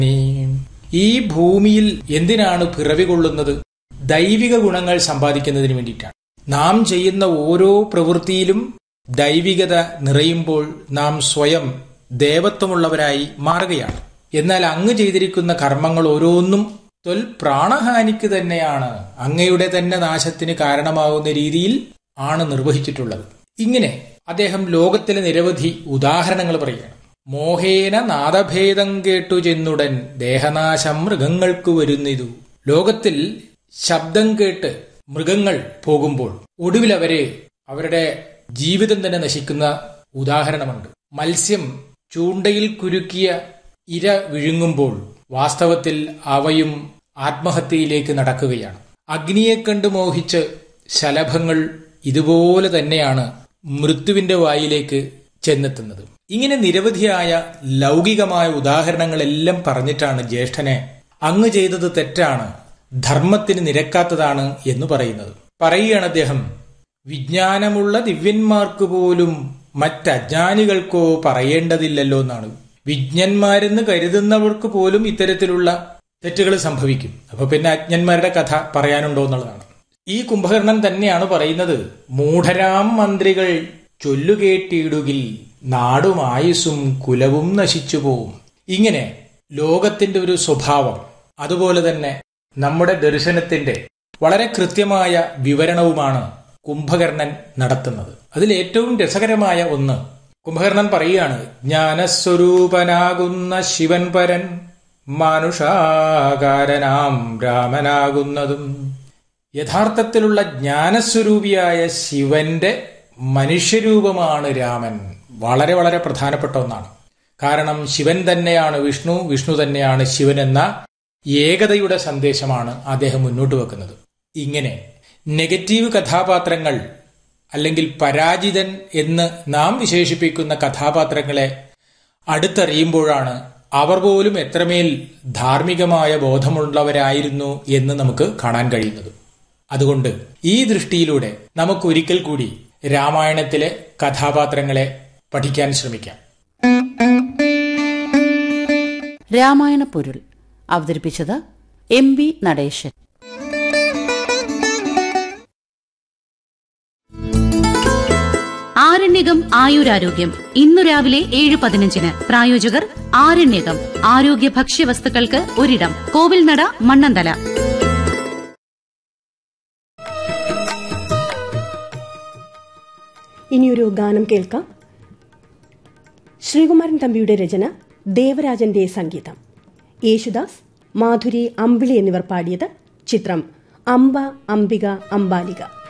ഈ ഭൂമിയിൽ എന്തിനാണ് പിറവി കൊള്ളുന്നത് ദൈവിക ഗുണങ്ങൾ സമ്പാദിക്കുന്നതിന് വേണ്ടിയിട്ടാണ് നാം ചെയ്യുന്ന ഓരോ പ്രവൃത്തിയിലും ദൈവികത നിറയുമ്പോൾ നാം സ്വയം ദേവത്വമുള്ളവരായി മാറുകയാണ് എന്നാൽ അങ്ങ് ചെയ്തിരിക്കുന്ന കർമ്മങ്ങൾ ഓരോന്നും തൊൽ പ്രാണഹാനിക്ക് തന്നെയാണ് അങ്ങയുടെ തന്നെ നാശത്തിന് കാരണമാകുന്ന രീതിയിൽ ആണ് നിർവഹിച്ചിട്ടുള്ളത് ഇങ്ങനെ അദ്ദേഹം ലോകത്തിലെ നിരവധി ഉദാഹരണങ്ങൾ പറയുകയാണ് മോഹേന നാദഭേദം കേട്ടു ചെന്നുടൻ ദേഹനാശം മൃഗങ്ങൾക്ക് വരുന്നിതു ലോകത്തിൽ ശബ്ദം കേട്ട് മൃഗങ്ങൾ പോകുമ്പോൾ ഒടുവിൽ അവരെ അവരുടെ ജീവിതം തന്നെ നശിക്കുന്ന ഉദാഹരണമുണ്ട് മത്സ്യം ചൂണ്ടയിൽ കുരുക്കിയ ഇര വിഴുങ്ങുമ്പോൾ വാസ്തവത്തിൽ അവയും ആത്മഹത്യയിലേക്ക് നടക്കുകയാണ് അഗ്നിയെ കണ്ട് മോഹിച്ച് ശലഭങ്ങൾ ഇതുപോലെ തന്നെയാണ് മൃത്യുവിന്റെ വായിലേക്ക് ചെന്നെത്തുന്നത് ഇങ്ങനെ നിരവധിയായ ലൗകികമായ ഉദാഹരണങ്ങളെല്ലാം പറഞ്ഞിട്ടാണ് ജ്യേഷ്ഠനെ അങ്ങ് ചെയ്തത് തെറ്റാണ് ധർമ്മത്തിന് നിരക്കാത്തതാണ് എന്ന് പറയുന്നത് പറയുകയാണ് അദ്ദേഹം വിജ്ഞാനമുള്ള ദിവ്യന്മാർക്ക് പോലും മറ്റജ്ഞാനികൾക്കോ പറയേണ്ടതില്ലല്ലോ എന്നാണ് വിജ്ഞന്മാരെന്ന് കരുതുന്നവർക്ക് പോലും ഇത്തരത്തിലുള്ള തെറ്റുകൾ സംഭവിക്കും അപ്പൊ പിന്നെ അജ്ഞന്മാരുടെ കഥ പറയാനുണ്ടോ എന്നുള്ളതാണ് ഈ കുംഭകർണൻ തന്നെയാണ് പറയുന്നത് മൂഢരാം മന്ത്രികൾ ചൊല്ലുകേട്ടിയിടുകിൽ നാടും ആയുസ്സും കുലവും നശിച്ചു പോവും ഇങ്ങനെ ലോകത്തിന്റെ ഒരു സ്വഭാവം അതുപോലെ തന്നെ നമ്മുടെ ദർശനത്തിന്റെ വളരെ കൃത്യമായ വിവരണവുമാണ് കുംഭകർണൻ നടത്തുന്നത് അതിൽ ഏറ്റവും രസകരമായ ഒന്ന് കുംഭകർണൻ പറയുകയാണ് ജ്ഞാനസ്വരൂപനാകുന്ന ശിവൻ പരൻ മാനുഷാകാരനാം രാമനാകുന്നതും യഥാർത്ഥത്തിലുള്ള ജ്ഞാനസ്വരൂപിയായ ശിവന്റെ മനുഷ്യരൂപമാണ് രാമൻ വളരെ വളരെ പ്രധാനപ്പെട്ട ഒന്നാണ് കാരണം ശിവൻ തന്നെയാണ് വിഷ്ണു വിഷ്ണു തന്നെയാണ് ശിവൻ എന്ന ഏകതയുടെ സന്ദേശമാണ് അദ്ദേഹം മുന്നോട്ട് വെക്കുന്നത് ഇങ്ങനെ നെഗറ്റീവ് കഥാപാത്രങ്ങൾ അല്ലെങ്കിൽ പരാജിതൻ എന്ന് നാം വിശേഷിപ്പിക്കുന്ന കഥാപാത്രങ്ങളെ അടുത്തറിയുമ്പോഴാണ് അവർ പോലും എത്രമേൽ ധാർമ്മികമായ ബോധമുള്ളവരായിരുന്നു എന്ന് നമുക്ക് കാണാൻ കഴിയുന്നത് അതുകൊണ്ട് ഈ ദൃഷ്ടിയിലൂടെ നമുക്ക് ഒരിക്കൽ കൂടി രാമായണത്തിലെ കഥാപാത്രങ്ങളെ പഠിക്കാൻ ശ്രമിക്കാം രാമായണ പൊരുൾ അവതരിപ്പിച്ചത് എം വി നടേശൻ ആരണ്യകം ആയുരാരോഗ്യം ഇന്നു രാവിലെ ഏഴ് പതിനഞ്ചിന് പ്രായോജകർ ആരണ്യകം ആരോഗ്യ ഭക്ഷ്യവസ്തുക്കൾക്ക് ഒരിടം കോവിൽനട മണ്ണന്തല ഇനിയൊരു ഗാനം കേൾക്കാം ശ്രീകുമാരൻ തമ്പിയുടെ രചന ദേവരാജന്റെ സംഗീതം യേശുദാസ് മാധുരി അമ്പിളി എന്നിവർ പാടിയത് ചിത്രം അംബ അംബിക അംബാലിക